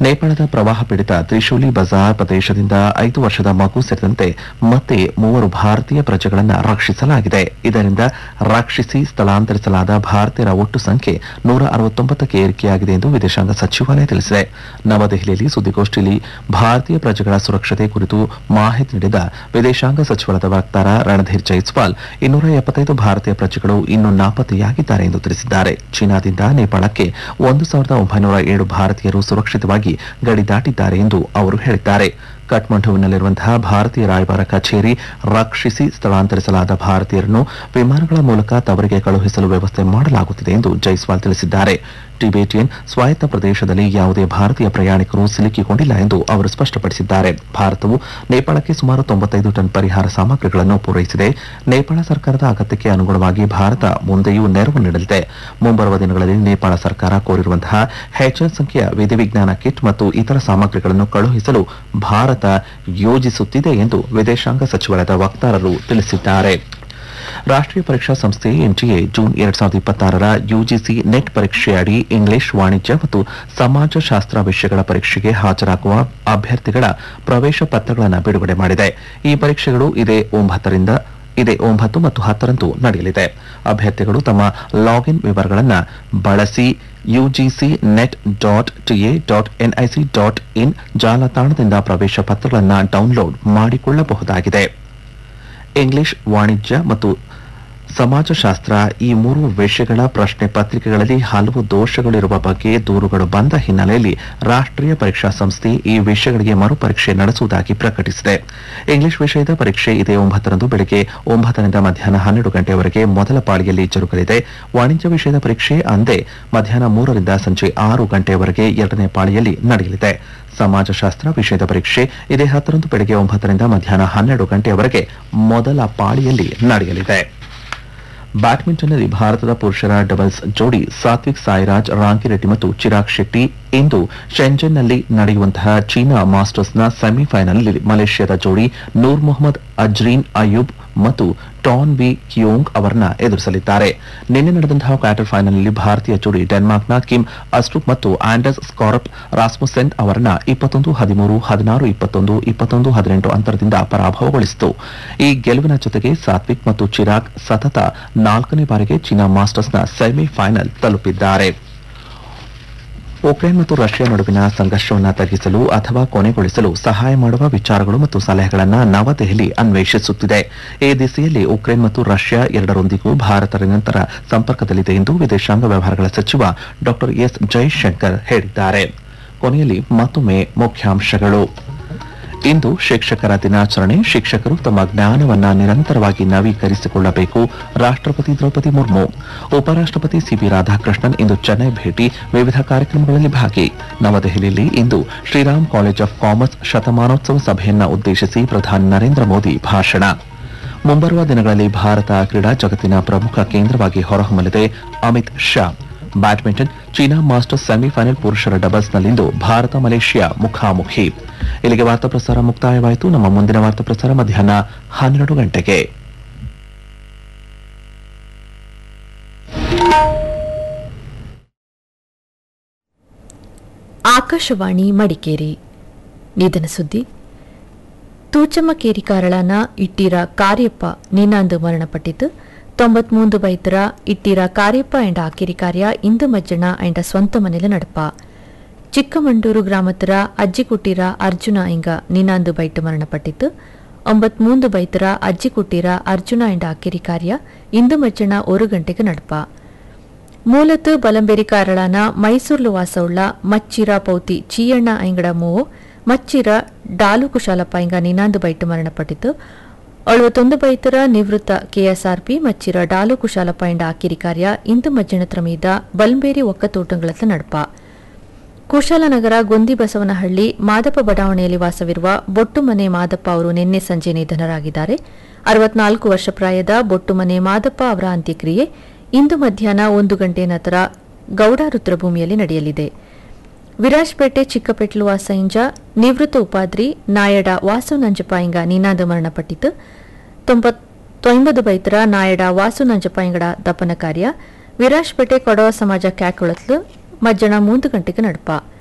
ನೇಪಾಳದ ಪ್ರವಾಹ ಪೀಡಿತ ತ್ರಿಶೂಲಿ ಬಜಾರ್ ಪ್ರದೇಶದಿಂದ ಐದು ವರ್ಷದ ಮಗು ಸೇರಿದಂತೆ ಮತ್ತೆ ಮೂವರು ಭಾರತೀಯ ಪ್ರಜೆಗಳನ್ನು ರಕ್ಷಿಸಲಾಗಿದೆ ಇದರಿಂದ ರಕ್ಷಿಸಿ ಸ್ಥಳಾಂತರಿಸಲಾದ ಭಾರತೀಯರ ಒಟ್ಟು ಸಂಖ್ಯೆ ನೂರ ಅರವತ್ತೊಂಬತ್ತಕ್ಕೆ ಏರಿಕೆಯಾಗಿದೆ ಎಂದು ವಿದೇಶಾಂಗ ಸಚಿವಾಲಯ ತಿಳಿಸಿದೆ ನವದೆಹಲಿಯಲ್ಲಿ ಸುದ್ದಿಗೋಷ್ಠಿಯಲ್ಲಿ ಭಾರತೀಯ ಪ್ರಜೆಗಳ ಸುರಕ್ಷತೆ ಕುರಿತು ಮಾಹಿತಿ ನೀಡಿದ ವಿದೇಶಾಂಗ ಸಚಿವಾಲಯದ ವಕ್ತಾರ ರಣಧೀರ್ ಜೈಸ್ವಾಲ್ ಇನ್ನೂರ ಎಪ್ಪತ್ತೈದು ಭಾರತೀಯ ಪ್ರಜೆಗಳು ಇನ್ನೂ ನಾಪತ್ತೆಯಾಗಿದ್ದಾರೆ ಎಂದು ತಿಳಿಸಿದ್ದಾರೆ ಚೀನಾದಿಂದ ನೇಪಾಳಕ್ಕೆ ಒಂದು ಸಾವಿರದ ಒಂಬೈನೂರ ಏಳು ಭಾರತೀಯರು ಸುರಕ್ಷಿತವಾಗಿ ಗಡಿ ದಾಟಿದ್ದಾರೆ ಎಂದು ಅವರು ಹೇಳಿದ್ದಾರೆ ಕಠ್ಮಂಡುವಿನಲ್ಲಿರುವಂತಹ ಭಾರತೀಯ ರಾಯಭಾರ ಕಚೇರಿ ರಕ್ಷಿಸಿ ಸ್ಥಳಾಂತರಿಸಲಾದ ಭಾರತೀಯರನ್ನು ವಿಮಾನಗಳ ಮೂಲಕ ತವರಿಗೆ ಕಳುಹಿಸಲು ವ್ಯವಸ್ಥೆ ಮಾಡಲಾಗುತ್ತಿದೆ ಎಂದು ಜೈಸ್ವಾಲ್ ತಿಳಿಸಿದ್ದಾರೆ ಟಿಬೇಟಿಯನ್ ಸ್ವಾಯತ್ತ ಪ್ರದೇಶದಲ್ಲಿ ಯಾವುದೇ ಭಾರತೀಯ ಪ್ರಯಾಣಿಕರು ಸಿಲುಕಿಕೊಂಡಿಲ್ಲ ಎಂದು ಅವರು ಸ್ಪಷ್ಟಪಡಿಸಿದ್ದಾರೆ ಭಾರತವು ನೇಪಾಳಕ್ಕೆ ಸುಮಾರು ತೊಂಬತ್ತೈದು ಟನ್ ಪರಿಹಾರ ಸಾಮಗ್ರಿಗಳನ್ನು ಪೂರೈಸಿದೆ ನೇಪಾಳ ಸರ್ಕಾರದ ಅಗತ್ಯಕ್ಕೆ ಅನುಗುಣವಾಗಿ ಭಾರತ ಮುಂದೆಯೂ ನೆರವು ನೀಡಲಿದೆ ಮುಂಬರುವ ದಿನಗಳಲ್ಲಿ ನೇಪಾಳ ಸರ್ಕಾರ ಕೋರಿರುವಂತಹ ಹೆಚ್ಚಿನ ಸಂಖ್ಯೆಯ ವಿಧಿವಿಜ್ಞಾನ ಕಿಟ್ ಮತ್ತು ಇತರ ಸಾಮಗ್ರಿಗಳನ್ನು ಕಳುಹಿಸಲು ಭಾರತ ಯೋಜಿಸುತ್ತಿದೆ ಎಂದು ವಿದೇಶಾಂಗ ಸಚಿವಾಲಯದ ವಕ್ತಾರರು ತಿಳಿಸಿದ್ದಾರೆ ರಾಷ್ಟ್ರೀಯ ಪರೀಕ್ಷಾ ಸಂಸ್ಥೆ ಎನ್ಟಿಎ ಜೂನ್ ಎರಡ್ ಸಾವಿರದ ಇಪ್ಪತ್ತಾರರ ಯುಜಿಸಿ ನೆಟ್ ಪರೀಕ್ಷೆಯಡಿ ಇಂಗ್ಲಿಷ್ ವಾಣಿಜ್ಯ ಮತ್ತು ಸಮಾಜಶಾಸ್ತ್ರ ವಿಷಯಗಳ ಪರೀಕ್ಷೆಗೆ ಹಾಜರಾಗುವ ಅಭ್ಯರ್ಥಿಗಳ ಪ್ರವೇಶ ಪತ್ರಗಳನ್ನು ಬಿಡುಗಡೆ ಮಾಡಿದೆ ಈ ಪರೀಕ್ಷೆಗಳು ಇದೇ ಒಂಬತ್ತರಿಂದ ಇದೇ ಒಂಬತ್ತು ಮತ್ತು ಹತ್ತರಂದು ನಡೆಯಲಿದೆ ಅಭ್ಯರ್ಥಿಗಳು ತಮ್ಮ ಲಾಗಿನ್ ವಿವರಗಳನ್ನು ಬಳಸಿ UGC NET dot TA dot NIC dot in ಜಾಲತಾಣದಿಂದ ಪ್ರವೇಶ ಪತ್ರಗಳನ್ನು ಡೌನ್ಲೋಡ್ ಮಾಡಿಕೊಳ್ಳಬಹುದಾಗಿದೆ ಇಂಗ್ಲಿಷ್ ವಾಣಿಜ್ಯ ಮತ್ತು ಸಮಾಜಶಾಸ್ತ್ರ ಈ ಮೂರು ವಿಷಯಗಳ ಪ್ರಶ್ನೆ ಪತ್ರಿಕೆಗಳಲ್ಲಿ ಹಲವು ದೋಷಗಳಿರುವ ಬಗ್ಗೆ ದೂರುಗಳು ಬಂದ ಹಿನ್ನೆಲೆಯಲ್ಲಿ ರಾಷ್ಟ್ರೀಯ ಪರೀಕ್ಷಾ ಸಂಸ್ಥೆ ಈ ವಿಷಯಗಳಿಗೆ ಮರುಪರೀಕ್ಷೆ ನಡೆಸುವುದಾಗಿ ಪ್ರಕಟಿಸಿದೆ ಇಂಗ್ಲಿಷ್ ವಿಷಯದ ಪರೀಕ್ಷೆ ಇದೇ ಒಂಬತ್ತರಂದು ಬೆಳಗ್ಗೆ ಒಂಬತ್ತರಿಂದ ಮಧ್ಯಾಹ್ನ ಹನ್ನೆರಡು ಗಂಟೆಯವರೆಗೆ ಮೊದಲ ಪಾಳಿಯಲ್ಲಿ ಜರುಗಲಿದೆ ವಾಣಿಜ್ಯ ವಿಷಯದ ಪರೀಕ್ಷೆ ಅಂದೇ ಮಧ್ಯಾಹ್ನ ಮೂರರಿಂದ ಸಂಜೆ ಆರು ಗಂಟೆಯವರೆಗೆ ಎರಡನೇ ಪಾಳಿಯಲ್ಲಿ ನಡೆಯಲಿದೆ ಸಮಾಜಶಾಸ್ತ್ರ ವಿಷಯದ ಪರೀಕ್ಷೆ ಇದೇ ಹತ್ತರಂದು ಬೆಳಗ್ಗೆ ಒಂಬತ್ತರಿಂದ ಮಧ್ಯಾಹ್ನ ಹನ್ನೆರಡು ಗಂಟೆಯವರೆಗೆ ಮೊದಲ ಪಾಳಿಯಲ್ಲಿ ನಡೆಯಲಿದೆ ಬ್ಯಾಡ್ಮಿಂಟನ್ನಲ್ಲಿ ಭಾರತದ ಪುರುಷರ ಡಬಲ್ಸ್ ಜೋಡಿ ಸಾತ್ವಿಕ್ ಸಾಯಿರಾಜ್ ರಾಂಕಿರೆಡ್ಡಿ ಮತ್ತು ಚಿರಾಗ್ ಶೆಟ್ಟಿ ಇಂದು ಶೆಂಜನ್ನಲ್ಲಿ ನಡೆಯುವಂತಹ ಚೀನಾ ಮಾಸ್ಟರ್ಸ್ನ ಸೆಮಿಫೈನಲ್ ಮಲೇಷ್ಯಾದ ಜೋಡಿ ನೂರ್ ಮೊಹಮ್ಮದ್ ಅಜ್ರೀನ್ ಅಯೂಬ್ ಮತ್ತು ಟಾನ್ ಬಿ ಕಿಯೋಂಗ್ ಅವರನ್ನ ಎದುರಿಸಲಿದ್ದಾರೆ ನಿನ್ನೆ ನಡೆದಂತಹ ಕ್ವಾರ್ಟರ್ ಫೈನಲ್ನಲ್ಲಿ ಭಾರತೀಯ ಜೋಡಿ ಡೆನ್ಮಾರ್ಕ್ನ ಕಿಮ್ ಅಸ್ಟ್ರೂಪ್ ಮತ್ತು ಆಂಡರ್ಸ್ ಸ್ಕಾರಪ್ ರಾಸ್ಮುಸೆನ್ ಅವರನ್ನ ಇಪ್ಪತ್ತೊಂದು ಹದಿಮೂರು ಹದಿನಾರು ಇಪ್ಪತ್ತೊಂದು ಇಪ್ಪತ್ತೊಂದು ಹದಿನೆಂಟು ಅಂತರದಿಂದ ಪರಾಭವಗೊಳಿಸಿತು ಈ ಗೆಲುವಿನ ಜೊತೆಗೆ ಸಾತ್ವಿಕ್ ಮತ್ತು ಚಿರಾಗ್ ಸತತ ನಾಲ್ಕನೇ ಬಾರಿಗೆ ಚೀನಾ ಮಾಸ್ಟರ್ಸ್ನ ಸೆಮಿಫೈನಲ್ ತಲುಪಿದ್ದಾರೆ ಉಕ್ರೇನ್ ಮತ್ತು ರಷ್ಯಾ ನಡುವಿನ ಸಂಘರ್ಷವನ್ನು ತಗ್ಗಿಸಲು ಅಥವಾ ಕೊನೆಗೊಳಿಸಲು ಸಹಾಯ ಮಾಡುವ ವಿಚಾರಗಳು ಮತ್ತು ಸಲಹೆಗಳನ್ನು ನವದೆಹಲಿ ಅನ್ವೇಷಿಸುತ್ತಿದೆ ಈ ದಿಸೆಯಲ್ಲಿ ಉಕ್ರೇನ್ ಮತ್ತು ರಷ್ಯಾ ಎರಡರೊಂದಿಗೂ ಭಾರತ ನಿರಂತರ ಸಂಪರ್ಕದಲ್ಲಿದೆ ಎಂದು ವಿದೇಶಾಂಗ ವ್ಯವಹಾರಗಳ ಸಚಿವ ಡಾ ಎಸ್ ಜೈಶಂಕರ್ ಹೇಳಿದ್ದಾರೆ ಕೊನೆಯಲ್ಲಿ ಮತ್ತೊಮ್ಮೆ ಮುಖ್ಯಾಂಶಗಳು ಇಂದು ಶಿಕ್ಷಕರ ದಿನಾಚರಣೆ ಶಿಕ್ಷಕರು ತಮ್ಮ ಜ್ಞಾನವನ್ನ ನಿರಂತರವಾಗಿ ನವೀಕರಿಸಿಕೊಳ್ಳಬೇಕು ರಾಷ್ಟ್ರಪತಿ ದ್ರೌಪದಿ ಮುರ್ಮು ಉಪರಾಷ್ಟ್ರಪತಿ ಸಿಪಿ ರಾಧಾಕೃಷ್ಣನ್ ಇಂದು ಚೆನ್ನೈ ಭೇಟಿ ವಿವಿಧ ಕಾರ್ಯಕ್ರಮಗಳಲ್ಲಿ ಭಾಗಿ ನವದೆಹಲಿಯಲ್ಲಿ ಇಂದು ಶ್ರೀರಾಮ್ ಕಾಲೇಜ್ ಆಫ್ ಕಾಮರ್ಸ್ ಶತಮಾನೋತ್ಸವ ಸಭೆಯನ್ನ ಉದ್ದೇಶಿಸಿ ಪ್ರಧಾನಿ ನರೇಂದ್ರ ಮೋದಿ ಭಾಷಣ ಮುಂಬರುವ ದಿನಗಳಲ್ಲಿ ಭಾರತ ಕ್ರೀಡಾ ಜಗತ್ತಿನ ಪ್ರಮುಖ ಕೇಂದ್ರವಾಗಿ ಹೊರಹೊಮ್ಮಲಿದೆ Amit Shah badminton China masters semifinal ಪುರುಷರ ಡಬಲ್ಸ್ನಲ್ಲಿಂದು ಭಾರತ ಮಲೇಷ್ಯಾ ಮುಖಾಮುಖಿ ಇಲ್ಲಿಗೆ ವಾರ್ತಾ ಪ್ರಸಾರ ಮುಕ್ತಾಯವಾಯಿತು ನಮ್ಮ ಮುಂದಿನ ವಾರ್ತಾ ಪ್ರಸಾರ ಮಧ್ಯಾಹ್ನ ಹನ್ನೆರಡು ಗಂಟೆಗೆ ಆಕಾಶವಾಣಿ ಮಡಿಕೇರಿ ನಿಧನ ಸುದ್ದಿ ತೂಚಮ್ಮಕೇರಿ ಕಾರಳನ ಇಟ್ಟಿರ ಕಾರ್ಯಪ್ಪ ನಿನ್ನಾಂದು ಮರಣಪಟ್ಟಿತು ತೊಂಬತ್ಮೂಂದು ಬೈತರ ಇಟ್ಟಿರ ಕಾರ್ಯಪ್ಪ ಎಂಡ ಆಕಿರಿ ಕಾರ್ಯ ಇಂದು ಮಜ್ಜಣ ಎಂಡ ಸ್ವಂತ ಮನೆಲ ನಡಪ ಚಿಕ್ಕಮಂಡೂರು ಗ್ರಾಮತರ ಅಜ್ಜಿಕುಟ್ಟಿರ ಅರ್ಜುನ ಇಂಗ ನಿನ್ನಾಂದು ಬೈಟ್ ಮರಣಪಟ್ಟಿತು ಒಂಬತ್ಮೂಂದು ಬೈತರ ಅಜ್ಜಿಕುಟ್ಟಿರ ಅರ್ಜುನ ಎಂಡ ಆಕಿರಿ ಕಾರ್ಯ ಇಂದು ಮಜ್ಜಣ ஒரு ಗಂಟೆಗೆ ನಡಪ ಮೂಲತು ಬಲಂಬೆರಿ ಕಾರಳನ ಮೈಸೂರ್ಲು ವಾಸವುಳ್ಳ ಮಚ್ಚಿರ ಪೌತಿ ಚೀಯಣ್ಣ ಐಂಗಡ ಮೂವು ಮಚ್ಚಿರ ಡಾಲು ಕುಶಾಲಪ್ಪ ಇಂಗ ನಿನಾಂದು ಬೈಟ್ ಮರಣಪಟ್ಟಿತು ಅಳುವತ್ತೊಂದು ಬೈತರ ನಿವೃತ್ತ ಕೆಎಸ್ಆರ್ಪಿ ಮಚ್ಚಿರ ಡಾಲು ಕುಶಾಲಪ್ಪ ಎಂಡ ಆಕಿರಿ ಕಾರ್ಯ ಇಂದು ಮಜ್ಜನತ್ರ ಮೀದ ಬಲ್ಬೇರಿ ಒಕ್ಕತೋಟಂಗಳತ್ತ ನಡಪ ಕುಶಾಲನಗರ ಗೊಂದಿ ಬಸವನಹಳ್ಳಿ ಮಾದಪ್ಪ ಬಡಾವಣೆಯಲ್ಲಿ ವಾಸವಿರುವ ಬೊಟ್ಟುಮನೆ ಮಾದಪ್ಪ ಅವರು ನಿನ್ನೆ ಸಂಜೆ ನಿಧನರಾಗಿದ್ದಾರೆ ಅರವತ್ನಾಲ್ಕು ವರ್ಷ ಪ್ರಾಯದ ಬೊಟ್ಟುಮನೆ ಮಾದಪ್ಪ ಅವರ ಅಂತ್ಯಕ್ರಿಯೆ ಇಂದು ಮಧ್ಯಾಹ್ನ ಒಂದು ಗಂಟೆ ನಂತರ ಗೌಡ ರುದ್ರಭೂಮಿಯಲ್ಲಿ ನಡೆಯಲಿದೆ ವಿರಾಜ್ಪೇಟೆ ಚಿಕ್ಕಪೆಟ್ಲು ವಾಸೈಂಜ ನಿವೃತ್ತ ಉಪಾದ್ರಿ ನಾಯಡ ವಾಸು ನಂಜಪಾಯಿಂಗ ನಿನಾದ ಮರಣಪಟ್ಟಿತು ತೊಂಬತ್ತು ಬೈತರ ನಾಯಡ ವಾಸು ನಂಜಪಾಯಿಂಗಡ ದಪನ ಕಾರ್ಯ ವಿರಾಜ್ಪೇಟೆ ಕೊಡವ ಸಮಾಜ ಕ್ಯಾಕುಳತ್ಲು ಮಜ್ಜನ ಮೂಂದು ಗಂಟೆಗೆ ನಡಪ